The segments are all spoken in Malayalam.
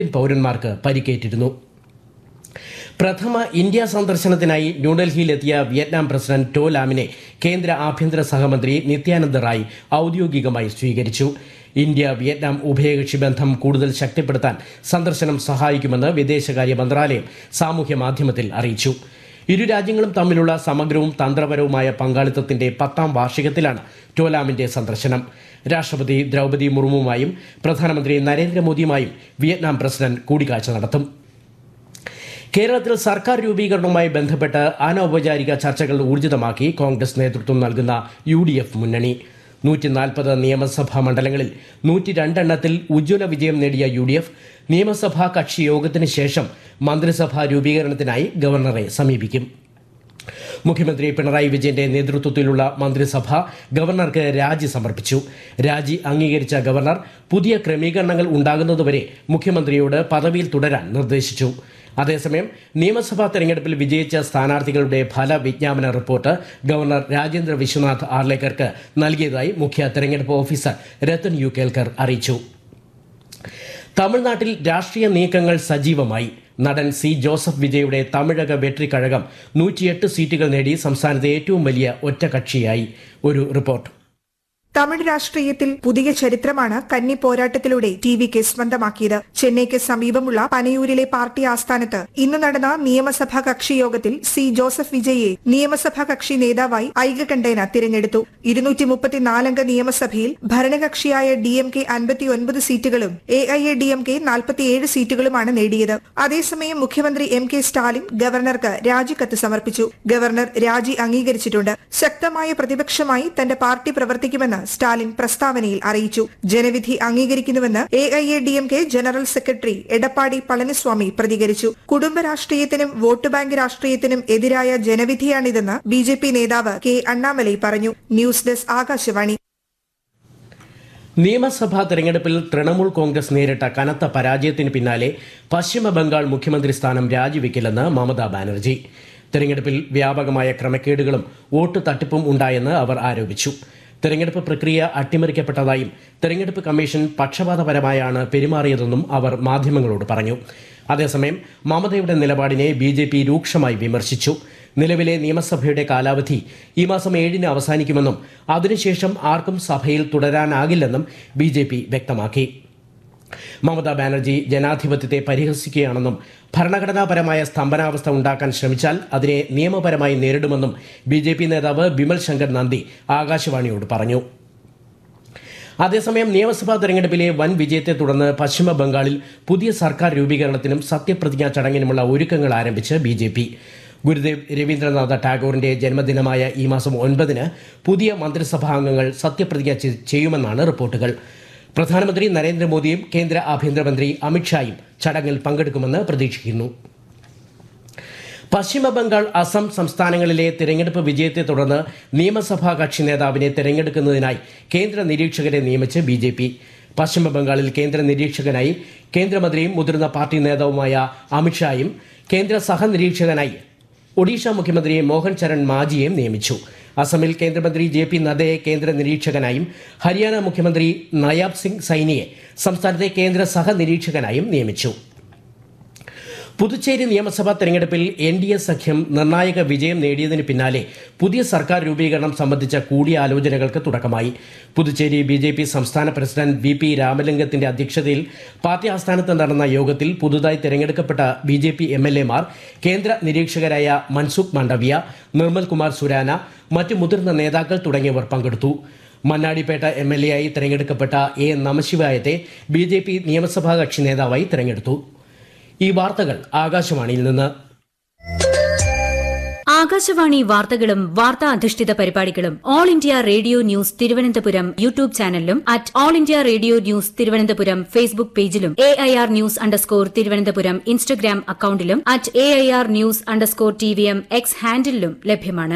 പൗരന്മാർക്ക് പരിക്കേറ്റിരുന്നു പ്രഥമ ഇന്ത്യ സന്ദർശനത്തിനായി ന്യൂഡൽഹിയിലെത്തിയ വിയറ്റ്നാം പ്രസിഡന്റ് ടോ ലാമിനെ കേന്ദ്ര ആഭ്യന്തര സഹമന്ത്രി നിത്യാനന്ദ റായ് ഔദ്യോഗികമായി സ്വീകരിച്ചു ഇന്ത്യ വിയറ്റ്നാം ഉഭയകക്ഷി ബന്ധം കൂടുതൽ ശക്തിപ്പെടുത്താൻ സന്ദർശനം സഹായിക്കുമെന്ന് വിദേശകാര്യ മന്ത്രാലയം സാമൂഹ്യ മാധ്യമത്തിൽ അറിയിച്ചു ഇരു രാജ്യങ്ങളും തമ്മിലുള്ള സമഗ്രവും തന്ത്രപരവുമായ പങ്കാളിത്തത്തിന്റെ പത്താം വാർഷികത്തിലാണ് ടോലാമിന്റെ സന്ദർശനം രാഷ്ട്രപതി ദ്രൗപദി മുർമുവുമായും പ്രധാനമന്ത്രി നരേന്ദ്രമോദിയുമായും വിയറ്റ്നാം പ്രസിഡന്റ് കൂടിക്കാഴ്ച നടത്തും കേരളത്തിൽ സർക്കാർ രൂപീകരണവുമായി ബന്ധപ്പെട്ട് അനൗപചാരിക ചർച്ചകൾ ഊർജിതമാക്കി കോൺഗ്രസ് നേതൃത്വം നൽകുന്ന യു ഡി എഫ് മുന്നണി നൂറ്റി നാൽപ്പത് നിയമസഭാ മണ്ഡലങ്ങളിൽ നൂറ്റി രണ്ടെണ്ണത്തിൽ ഉജ്ജ്വല വിജയം നേടിയ യു ഡി എഫ് നിയമസഭാ കക്ഷി യോഗത്തിന് ശേഷം മന്ത്രിസഭാ രൂപീകരണത്തിനായി ഗവർണറെ സമീപിക്കും മുഖ്യമന്ത്രി പിണറായി വിജയന്റെ നേതൃത്വത്തിലുള്ള മന്ത്രിസഭ ഗവർണർക്ക് രാജി സമർപ്പിച്ചു രാജി അംഗീകരിച്ച ഗവർണർ പുതിയ ക്രമീകരണങ്ങൾ ഉണ്ടാകുന്നതുവരെ മുഖ്യമന്ത്രിയോട് പദവിയിൽ തുടരാൻ നിർദ്ദേശിച്ചു അതേസമയം നിയമസഭാ തെരഞ്ഞെടുപ്പിൽ വിജയിച്ച സ്ഥാനാർത്ഥികളുടെ ഫലവിജ്ഞാപന റിപ്പോർട്ട് ഗവർണർ രാജേന്ദ്ര വിശ്വനാഥ് ആർലേക്കർക്ക് നൽകിയതായി മുഖ്യ തെരഞ്ഞെടുപ്പ് ഓഫീസർ രത്തൻ യു കേൽക്കർ അറിയിച്ചു തമിഴ്നാട്ടിൽ രാഷ്ട്രീയ നീക്കങ്ങൾ സജീവമായി നടൻ സി ജോസഫ് വിജയുടെ തമിഴക വെട്രിക്കഴകം നൂറ്റിയെട്ട് സീറ്റുകൾ നേടി സംസ്ഥാനത്തെ ഏറ്റവും വലിയ ഒറ്റകക്ഷിയായി ഒരു റിപ്പോർട്ട് തമിഴ് രാഷ്ട്രീയത്തിൽ പുതിയ ചരിത്രമാണ് കന്നി പോരാട്ടത്തിലൂടെ ടി വിക്ക് സ്വന്തമാക്കിയത് ചെന്നൈക്ക് സമീപമുള്ള പനയൂരിലെ പാർട്ടി ആസ്ഥാനത്ത് ഇന്ന് നടന്ന നിയമസഭാ കക്ഷി യോഗത്തിൽ സി ജോസഫ് വിജയെ നിയമസഭാ കക്ഷി നേതാവായി ഐകകണ്ഠേന തിരഞ്ഞെടുത്തു ഇരുന്നൂറ്റി മുപ്പത്തിനാലംഗ നിയമസഭയിൽ ഭരണകക്ഷിയായ ഡി എം കെ അൻപത്തിയൊൻപത് സീറ്റുകളും A I A D M K നാൽപ്പത്തിയേഴ് സീറ്റുകളുമാണ് നേടിയത് അതേസമയം മുഖ്യമന്ത്രി എം കെ സ്റ്റാലിൻ ഗവർണർക്ക് രാജിക്കത്ത് സമർപ്പിച്ചു ഗവർണർ രാജി അംഗീകരിച്ചിട്ടുണ്ട് ശക്തമായ പ്രതിപക്ഷമായി തന്റെ പാർട്ടി പ്രവർത്തിക്കുമെന്ന് സ്റ്റാലിൻ പ്രസ്താവനയിൽ അറിയിച്ചു ജനവിധി അംഗീകരിക്കുന്നുവെന്ന് A I A D M K general secretary Edappadi Palaniswami പ്രതികരിച്ചു കുടുംബ രാഷ്ട്രീയത്തിനും വോട്ട് ബാങ്ക് രാഷ്ട്രീയത്തിനും എതിരായ ജനവിധിയാണിതെന്ന് ബി ജെ പി നേതാവ് കെ അണ്ണാമലൈ പറഞ്ഞു ന്യൂസ് ഡെസ്ക് ആകാശവാണി നിയമസഭാ തെരഞ്ഞെടുപ്പിൽ തൃണമൂൽ കോൺഗ്രസ് നേരിട്ട കനത്ത പരാജയത്തിന് പിന്നാലെ പശ്ചിമ ബംഗാൾ മുഖ്യമന്ത്രി സ്ഥാനം രാജിവെക്കില്ലെന്ന് മമതാ ബാനർജി തെരഞ്ഞെടുപ്പിൽ വ്യാപകമായ ക്രമക്കേടുകളും വോട്ട് തട്ടിപ്പും ഉണ്ടായെന്ന് അവർ ആരോപിച്ചു തെരഞ്ഞെടുപ്പ് പ്രക്രിയ അട്ടിമറിക്കപ്പെട്ടതായും തെരഞ്ഞെടുപ്പ് കമ്മീഷൻ പക്ഷപാതപരമായാണ് പെരുമാറിയതെന്നും അവർ മാധ്യമങ്ങളോട് പറഞ്ഞു അതേസമയം മമതയുടെ നിലപാടിനെ ബി ജെ പി രൂക്ഷമായി വിമർശിച്ചു നിലവിലെ നിയമസഭയുടെ കാലാവധി ഈ മാസം ഏഴിന് അവസാനിക്കുമെന്നും അതിനുശേഷം ആർക്കും സഭയിൽ തുടരാനാകില്ലെന്നും ബി ജെ പി വ്യക്തമാക്കി മമതാ ബാനർജി ജനാധിപത്യത്തെ പരിഹസിക്കുകയാണെന്നും ഭരണഘടനാപരമായ സ്തംഭനാവസ്ഥ ഉണ്ടാക്കാൻ ശ്രമിച്ചാൽ അതിനെ നിയമപരമായി നേരിടുമെന്നും ബി ജെ പി നേതാവ് ബിമൽ ശങ്കർ നന്ദി ആകാശവാണിയോട് പറഞ്ഞു അതേസമയം നിയമസഭാ തെരഞ്ഞെടുപ്പിലെ വൻ വിജയത്തെ തുടർന്ന് പശ്ചിമ ബംഗാളിൽ പുതിയ സർക്കാർ രൂപീകരണത്തിനും സത്യപ്രതിജ്ഞാ ചടങ്ങിനുമുള്ള ഒരുക്കങ്ങൾ ആരംഭിച്ച് B J P Gurudev Rabindranath ടാഗോറിന്റെ ജന്മദിനമായ ഈ മാസം ഒൻപതിന് പുതിയ മന്ത്രിസഭാംഗങ്ങൾ സത്യപ്രതിജ്ഞ ചെ- ചെയ്യുമെന്നാണ് റിപ്പോർട്ടുകൾ പ്രധാനമന്ത്രി നരേന്ദ്രമോദിയും കേന്ദ്ര ആഭ്യന്തരമന്ത്രി അമിത്ഷായും ചടങ്ങിൽ പങ്കെടുക്കുമെന്ന് പ്രതീക്ഷിക്കുന്നു പശ്ചിമ ബംഗാൾ അസം സംസ്ഥാനങ്ങളിലെ തിരഞ്ഞെടുപ്പ് വിജയത്തെ തുടർന്ന് നിയമസഭാ കക്ഷി നേതാവിനെ തിരഞ്ഞെടുക്കുന്നതിനായി കേന്ദ്ര നിരീക്ഷകരെ നിയമിച്ച് ബി ജെ പി പശ്ചിമ ബംഗാളിൽ കേന്ദ്ര നിരീക്ഷകനായി കേന്ദ്രമന്ത്രിയും മുതിർന്ന പാർട്ടി നേതാവുമായ അമിത്ഷായും കേന്ദ്ര സഹനിരീക്ഷകനായി ഒഡീഷ മുഖ്യമന്ത്രി മോഹൻ ചരൺ മാജിയെയും നിയമിച്ചു അസമിൽ കേന്ദ്രമന്ത്രി ജെ പി നദ്ദയെ കേന്ദ്ര നിരീക്ഷകനായും ഹരിയാന മുഖ്യമന്ത്രി നയാബ് സിംഗ് സൈനിയെ സംസ്ഥാനത്തെ കേന്ദ്ര സഹനിരീക്ഷകനായും നിയമിച്ചു പുതുച്ചേരി നിയമസഭാ തെരഞ്ഞെടുപ്പിൽ എൻ ഡി എ സഖ്യം നിർണായക വിജയം നേടിയതിന് പിന്നാലെ പുതിയ സർക്കാർ രൂപീകരണം സംബന്ധിച്ച കൂടിയാലോചനകൾക്ക് തുടക്കമായി പുതുച്ചേരി ബി ജെ പി സംസ്ഥാന പ്രസിഡന്റ് വി പി രാമലിംഗത്തിന്റെ അധ്യക്ഷതയിൽ പാർട്ടി ആസ്ഥാനത്ത് നടന്ന യോഗത്തിൽ പുതുതായി തെരഞ്ഞെടുക്കപ്പെട്ട B J P M L എമാർ കേന്ദ്ര നിരീക്ഷകരായ മൻസുഖ് മാണ്ഡവ്യ നിർമ്മൽ കുമാർ സുരാന മറ്റു മുതിർന്ന നേതാക്കൾ തുടങ്ങിയവർ പങ്കെടുത്തു മണ്ണാടിപ്പേട്ട എം എൽ എ ആയി തെരഞ്ഞെടുക്കപ്പെട്ട എ നമശിവായത്തെ ബി ജെ പി നിയമസഭാ കക്ഷി നേതാവായി തെരഞ്ഞെടുത്തു ഈ വാർത്തകൾ ആകാശവാണിയിൽ നിന്ന് ആകാശവാണി വാർത്തകളും വാർത്താ അധിഷ്ഠിത പരിപാടികളും All India Radio News Thiruvananthapuram YouTube ചാനലിലും at All India Radio News Thiruvananthapuram Facebook പേജിലും A I R news underscore Thiruvananthapuram Instagram അക്കൌണ്ടിലും at A I R news underscore T V M X ഹാൻഡിലും ലഭ്യമാണ്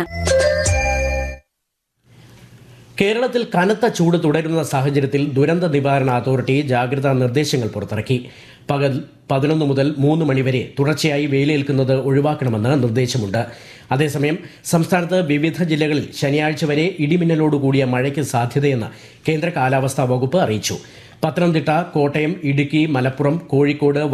കേരളത്തിൽ കനത്ത ചൂട് തുടരുന്ന സാഹചര്യത്തിൽ ദുരന്ത നിവാരണ അതോറിറ്റി ജാഗ്രതാ നിർദ്ദേശങ്ങൾ പുറത്തിറക്കി പകൽ പതിനൊന്ന് മുതൽ മൂന്ന് മണിവരെ തുടർച്ചയായി വെയിലേൽക്കുന്നത് ഒഴിവാക്കണമെന്ന് നിർദ്ദേശമുണ്ട് അതേസമയം സംസ്ഥാനത്ത് വിവിധ ജില്ലകളിൽ ശനിയാഴ്ച വരെ ഇടിമിന്നലോടുകൂടിയ മഴയ്ക്ക് സാധ്യതയെന്ന് കേന്ദ്ര കാലാവസ്ഥാ വകുപ്പ് അറിയിച്ചു പത്തനംതിട്ട കോട്ടയം ഇടുക്കി മലപ്പുറം കോഴിക്കോട്